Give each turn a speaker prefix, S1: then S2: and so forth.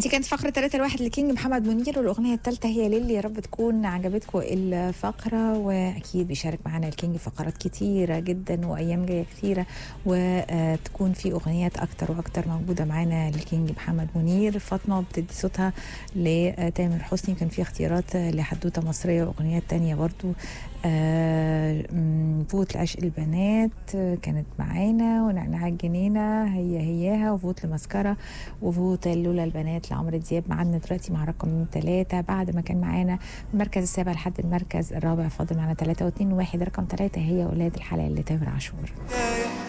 S1: دي كانت فقرة 3 الواحد لكينج محمد منير والأغنية الثالثة هي ليلي يا رب تكون عجبتكم الفقرة وأكيد بيشارك معانا الكينج فقرات كتيرة جدا وأيام جاية كتيرة وتكون في أغنيات أكتر وأكتر موجودة معانا للكينج محمد منير فاطمة بتدي صوتها لتامر حسني كان في اختيارات لحدوتة مصرية وأغنيات تانية برضو آه، مم، فوت لعشق البنات آه، كانت معانا ونعناع الجنينة هي هياها وفوت لمسكرة وفوت لولا البنات لعمرو دياب معانا دلوقتي مع رقم ثلاثة بعد ما كان معانا المركز السابع لحد المركز الرابع فاضل معانا ثلاثة واثنين وواحد رقم ثلاثة هي أولاد الحلال لتامر عاشور